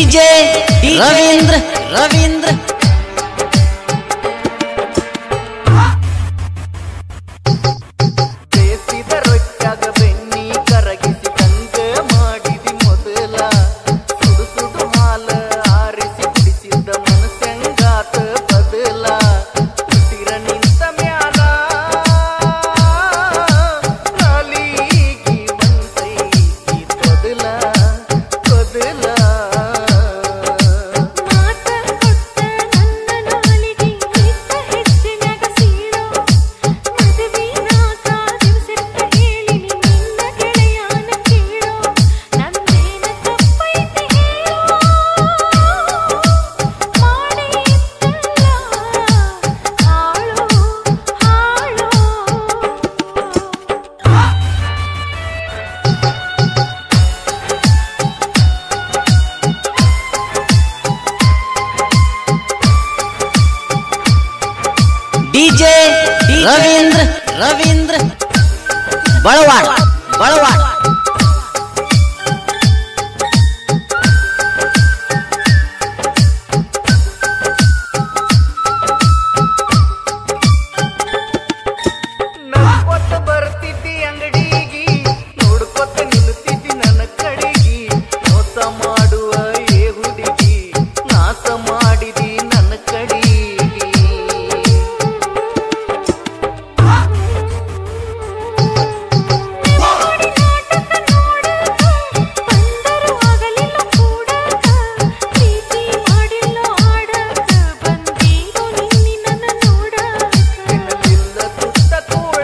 DJ Ravindra Ravindra ಬೇಸಿದ ರೊಟ್ಟಾಗ ಬೆಣ್ಣಿ ಕರಗಿಸಿ ತಂಗ ಮಾಡಿದಿ ಮೊದಲ ಸುಡು ಸುಡು ಹಾಲ ಆರಿಸಿ ಕುಡಿಸಿದ್ದ ಮನಸ್ಸಂಗಾತ ಬದಲ ಉಸಿರ ನಿಂತ ಮ್ಯಾಲ ನಾಲೀಗಿ ಒಂದೈಗಿ ತೊದಲ ತೊದಲ ಮಾತ ಕೊಟ್ಟ ನನ್ನ ನಾಲಿಗೆ ಇತ್ತ ಹೆಚ್ಚಿನಾಗ ಸೀಳೋ ಮದುವಿನಾಗ ದಿವ್ಸಿರ್ತ ಹೇಳಿನಿ ನಿನ್ನ ಗೆಳೆಯಾನ ಕೇಳೋ ನಂದೇನ ತಪ್ಪೈತಿ ಹೇಳೋ ಮಾಡಿ ಇತ್ತಲ್ಲ ಹಾಳು ಹಾಳು ಡಿಜೆ ರವೀಂದ್ರ ರವೀಂದ್ರ ಬಳವಾಡ ಬಳವಾಡ ನಕ್ಕೊತ್ತ ಬರ್ತಿದ್ದಿ ಅಂಗಡಿಗಿ ನೋಡ್ಕೊತ ನಿಲ್ತಿದ್ದಿ ನನ್ನ ಕಡೆಗಿ ಮೋಸ ಮಾಡುವ ಏ ಹುಡುಗಿ ನಾಶ ಮಾಡಿದಿ ನನ್ನ ಕಡೆಗಿ ನೋಡಿ ನಾಟಕ ನೋಡಕ ಬಂದರು ಆಗಲಿಲ್ಲ ಕೂಡಕ ಪ್ರೀತಿ ಮಾಡಿಲ್ಲ ಆಡಕ ಬಂದೀರೋ ನಿನ್ನಿ ನನ್ನ ನೋಡಕ ನಿನ್ನಲಿಲ್ಲ ತುತ್ತ ಕೂಳ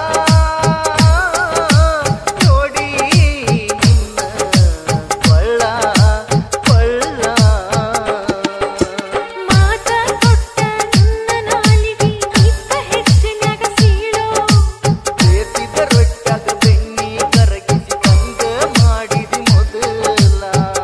ನೋಡಿ ನಿನ್ನ ಕೊಳ್ಳ ಕೊಳ್ಳ ಮಾತ ಕೊಟ್ಟ ನನ್ನ ನಾಲಿಗೆ ಇತ್ತ ಹೆಚ್ಚಿನಾಗ ಸೀಳೋ ಬೇಸಿದ ರೊಟ್ಟಾಗ ಬೆಣ್ಣಿ ಕರಗಿಸಿ ತಂಗ ಮಾಡಿದಿ ಮೊದಲ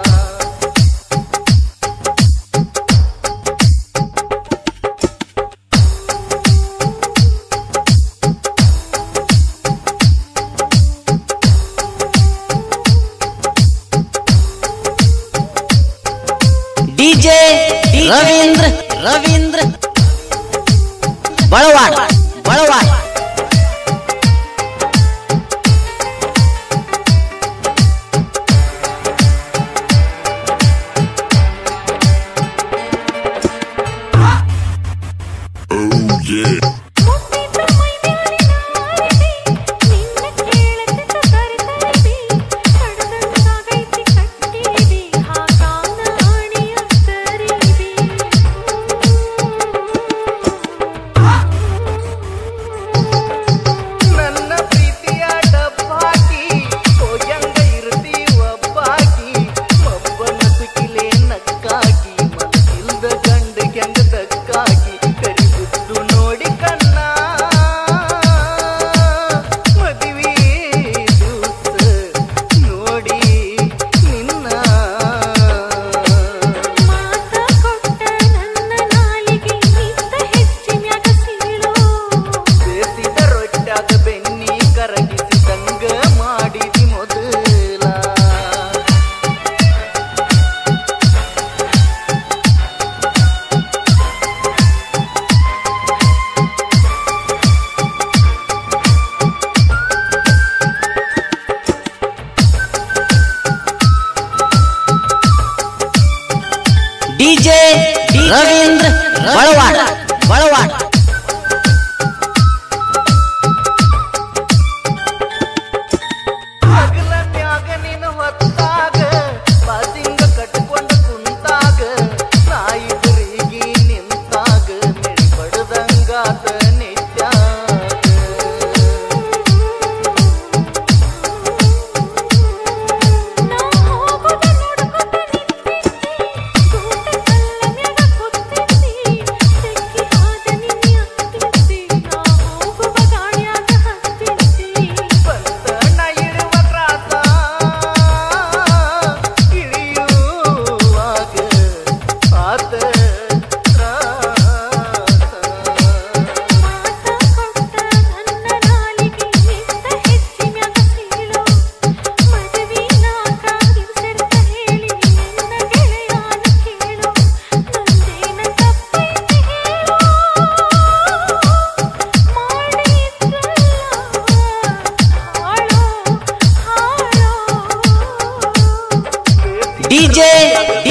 ಡಿಜೆ ರವೀಂದ್ರ ರವೀಂದ್ರ ಬಳವಾಡ ಬಳವಾಡ ಮುತ್ತಿದ ಮೈ ಮ್ಯಾಲಿನ ಆರತಿ ನಿನ್ನ ಕೇಳತಿದ್ದ ಕರಿತೈತಿ ಕಡದಂಗಾಗೈತಿ ಕಟ್ಟಿದಿ ಹಾಕಾನ ಆಣಿಯ ತರಿದಿ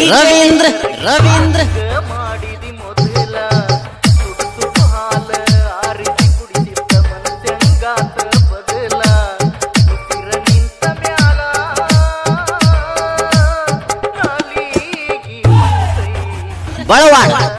ರವೀಂದ್ರ ರವೀಂದ್ರ ಮಾಡಿದಿ ಮೊದಲ ಸುಡು ಸುಡು ಹಾಲ ಆರಿಸಿ ಕುಡಿಸಿದ್ದ ಮನಸ್ಸಂಗಾತ ಬದಲ ಉಸಿರ ನಿಂತ ಮ್ಯಾಲ ನಾಲಿಗಿ ಮನಸೈ ಬಳವಾಡ